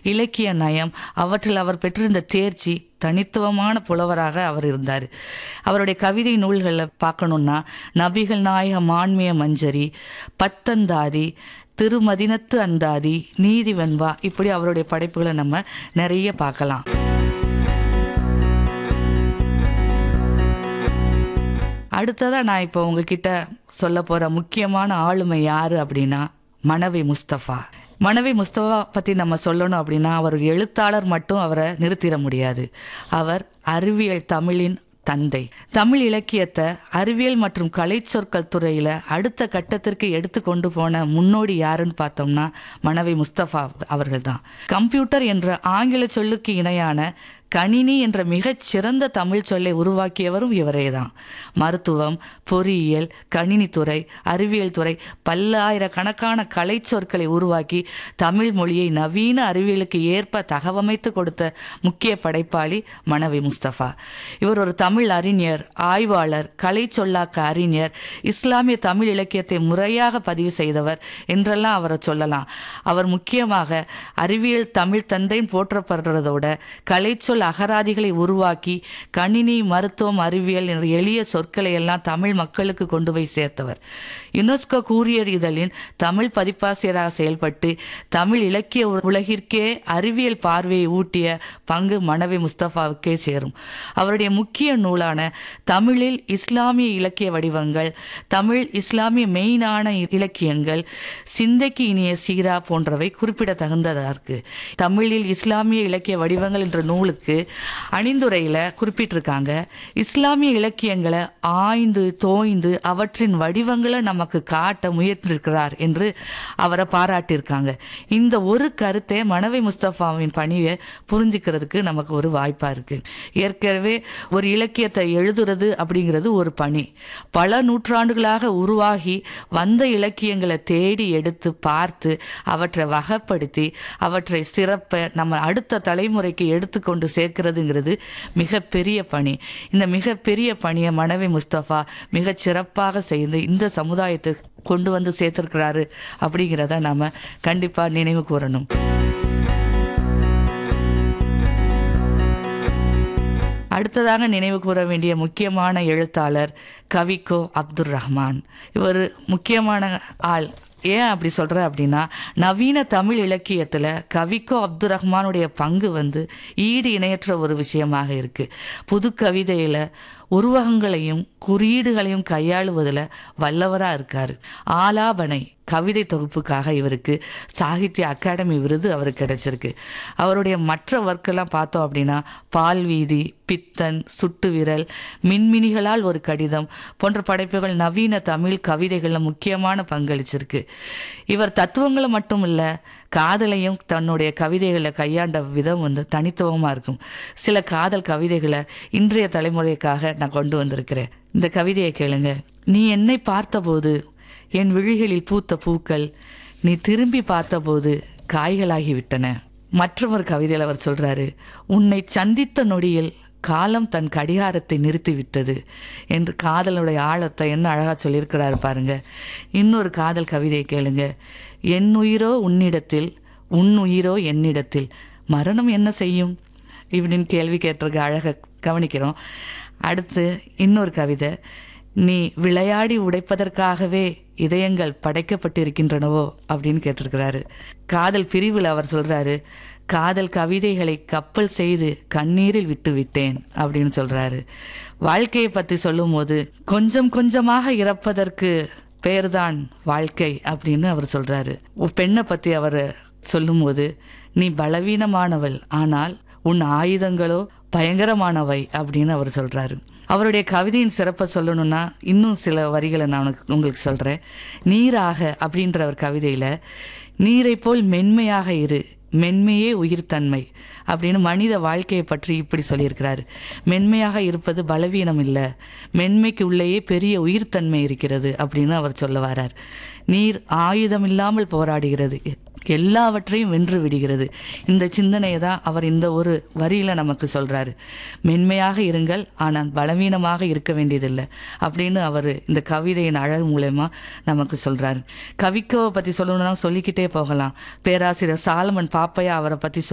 இலக்கிய நயம் அவற்றில் அவர் பெற்றிருந்த தேர்ச்சி தனித்துவமான புலவராக அவர் இருந்தார் அவருடைய கவிதை நூல்களில் பார்க்கணுன்னா நபிகள் நாயக மான்மிய மஞ்சரி பத்தந்தாதி திருமதினத்து அந்தாதி நீதி வெண்பா இப்படி அவருடைய படைப்புகளை நம்ம நிறைய பார்க்கலாம் அடுத்ததா நான் இப்போ உங்ககிட்ட சொல்ல போற முக்கியமான ஆளுமை யாரு அப்படின்னா மனவி முஸ்தபா மனவி முஸ்தபா பத்தி நம்ம சொல்லணும் அப்படின்னா அவர் ஒரு எழுத்தாளர் மட்டும் அவரை நிறுத்திட முடியாது அவர் அறிவியல் தமிழின் தந்தை தமிழ் இலக்கியத்தை அறிவியல் மற்றும் கலை சொற்கள் துறையில அடுத்த கட்டத்திற்கு எடுத்து கொண்டு போன முன்னோடி யாருன்னு பார்த்தோம்னா மனவி முஸ்தபா அவர்கள் தான் கம்ப்யூட்டர் என்ற ஆங்கில சொல்லுக்கு இணையான கணினி என்ற மிகச் சிறந்த தமிழ் சொல்லை உருவாக்கியவரும் இவரே தான் மருத்துவம் பொறியியல் கணினித்துறை அறிவியல் துறை பல்லாயிரக்கணக்கான கலை சொற்களை உருவாக்கி தமிழ் மொழியை நவீன அறிவியலுக்கு ஏற்ப தகவமைத்து கொடுத்த முக்கிய படைப்பாளி மனவி முஸ்தபா இவர் ஒரு தமிழ் அறிஞர் ஆய்வாளர் கலை சொல்லாக்க அறிஞர் இஸ்லாமிய தமிழ் இலக்கியத்தை முறையாக பதிவு செய்தவர் என்றெல்லாம் அவரை சொல்லலாம் அவர் முக்கியமாக அறிவியல் தமிழ் தந்தைன்னு போற்றப்படுறதோட கலைச்சொல் அகராதிகளை உருவாக்கி கணினி மருத்துவம் அறிவியல் என்ற எளிய சொற்களை எல்லாம் தமிழ் மக்களுக்கு கொண்டு போய் சேர்த்தவர் யுனெஸ்கோ கூறியர் இதழின் தமிழ் பதிப்பாசிரியராக செயல்பட்டு தமிழ் இலக்கிய உலகிற்கே அறிவியல் பார்வையை ஊட்டிய பங்கு மனவி முஸ்தபாவுக்கே சேரும் அவருடைய முக்கிய நூலான தமிழில் இஸ்லாமிய இலக்கிய வடிவங்கள் தமிழ் இஸ்லாமிய மெயினான இலக்கியங்கள் சிந்தைக்கு இனிய சீரா போன்றவை குறிப்பிடத்தகுந்ததா இருக்கு தமிழில் இஸ்லாமிய இலக்கிய வடிவங்கள் என்ற நூலுக்கு அணிந்துரையில குறிப்பிட்டிருக்காங்க இஸ்லாமிய இலக்கியங்களை ஆய்ந்து தோய்ந்து அவற்றின் வடிவங்களை நமக்கு காட்ட முயன்றிருக்கிறார் என்று அவரை பாராட்டியிருக்காங்க இந்த ஒரு கருத்தை மனவை முஸ்தபாவின் பணியை புரிஞ்சுக்கிறதுக்கு நமக்கு ஒரு வாய்ப்பா இருக்கு ஏற்கனவே ஒரு இலக்கியத்தை எழுதுறது அப்படிங்கிறது ஒரு பணி பல நூற்றாண்டுகளாக உருவாகி வந்த இலக்கியங்களை தேடி எடுத்து பார்த்து அவற்றை வகைப்படுத்தி அவற்றை சிறப்ப நம்ம அடுத்த தலைமுறைக்கு எடுத்துக்கொண்டு சேர்க்கிறதுங்கிறது மிகப்பெரிய பணி இந்த மிகப்பெரிய பணியை மனைவி முஸ்தபா மிகச் சிறப்பாக செய்து இந்த சமுதாயத்துக்கு கொண்டு வந்து சேர்த்திருக்கிறாரு அப்படிங்கிறத நாம கண்டிப்பா நினைவு கூறணும் அடுத்ததாக நினைவு கூற வேண்டிய முக்கியமான எழுத்தாளர் கவிக்கோ அப்துல் ரஹ்மான் இவர் முக்கியமான ஆள் ஏன் அப்படி சொல்ற அப்படின்னா நவீன தமிழ் இலக்கியத்துல கவிக்கோ அப்துல் ரஹ்மானுடைய பங்கு வந்து ஈடு இணையற்ற ஒரு விஷயமாக இருக்கு புது கவிதையில உருவகங்களையும் குறியீடுகளையும் கையாளுவதில் வல்லவராக இருக்கார் ஆலாபனை கவிதை தொகுப்புக்காக இவருக்கு சாகித்ய அகாடமி விருது அவருக்கு கிடைச்சிருக்கு அவருடைய மற்ற ஒர்க்கெல்லாம் பார்த்தோம் அப்படின்னா பால்வீதி பித்தன் சுட்டு விரல் மின்மினிகளால் ஒரு கடிதம் போன்ற படைப்புகள் நவீன தமிழ் கவிதைகளில் முக்கியமான பங்களிச்சிருக்கு இவர் தத்துவங்களை மட்டும் இல்லை காதலையும் தன்னுடைய கவிதைகளை கையாண்ட விதம் வந்து தனித்துவமாக இருக்கும் சில காதல் கவிதைகளை இன்றைய தலைமுறைக்காக நான் கொண்டு வந்திருக்கிறேன் இந்த கவிதையை கேளுங்க நீ என்னை பார்த்தபோது என் விழிகளில் பூத்த பூக்கள் நீ திரும்பி பார்த்தபோது காய்களாகிவிட்டன மற்றொரு கவிதையில் அவர் சொல்றாரு உன்னை சந்தித்த நொடியில் காலம் தன் கடிகாரத்தை நிறுத்திவிட்டது என்று காதலுடைய ஆழத்தை என்ன அழகா சொல்லியிருக்கிறாரு பாருங்க இன்னொரு காதல் கவிதையை கேளுங்க என் உயிரோ உன்னிடத்தில் உன் உயிரோ என்னிடத்தில் மரணம் என்ன செய்யும் இப்படின்னு கேள்வி கேட்டிருக்க அழக கவனிக்கிறோம் அடுத்து இன்னொரு கவிதை நீ விளையாடி உடைப்பதற்காகவே இதயங்கள் படைக்கப்பட்டிருக்கின்றனவோ அப்படின்னு கேட்டிருக்கிறாரு காதல் பிரிவில் அவர் சொல்றாரு காதல் கவிதைகளை கப்பல் செய்து கண்ணீரில் விட்டு விட்டேன் அப்படின்னு சொல்றாரு வாழ்க்கையை பற்றி சொல்லும்போது கொஞ்சம் கொஞ்சமாக இறப்பதற்கு பேர்தான் வாழ்க்கை அப்படின்னு அவர் சொல்றாரு ஒரு பெண்ணை பத்தி அவர் சொல்லும்போது நீ பலவீனமானவள் ஆனால் உன் ஆயுதங்களோ பயங்கரமானவை அப்படின்னு அவர் சொல்றாரு அவருடைய கவிதையின் சிறப்பை சொல்லணும்னா இன்னும் சில வரிகளை நான் உனக்கு உங்களுக்கு சொல்றேன் நீராக அப்படின்ற ஒரு கவிதையில நீரை போல் மென்மையாக இரு மென்மையே உயிர்த்தன்மை அப்படின்னு மனித வாழ்க்கையை பற்றி இப்படி சொல்லியிருக்கிறாரு மென்மையாக இருப்பது பலவீனம் இல்லை மென்மைக்கு உள்ளேயே பெரிய உயிர்த்தன்மை இருக்கிறது அப்படின்னு அவர் சொல்ல வரார் நீர் ஆயுதம் இல்லாமல் போராடுகிறது எல்லாவற்றையும் வென்று விடுகிறது இந்த சிந்தனையை தான் அவர் இந்த ஒரு வரியில நமக்கு சொல்றாரு மென்மையாக இருங்கள் ஆனால் பலவீனமாக இருக்க வேண்டியதில்லை அப்படின்னு அவர் இந்த கவிதையின் அழகு மூலயமா நமக்கு சொல்றாரு கவிக்கோவை பத்தி சொல்லணும்னா சொல்லிக்கிட்டே போகலாம் பேராசிரியர் சாலமன் பாப்பையா அவரை பத்தி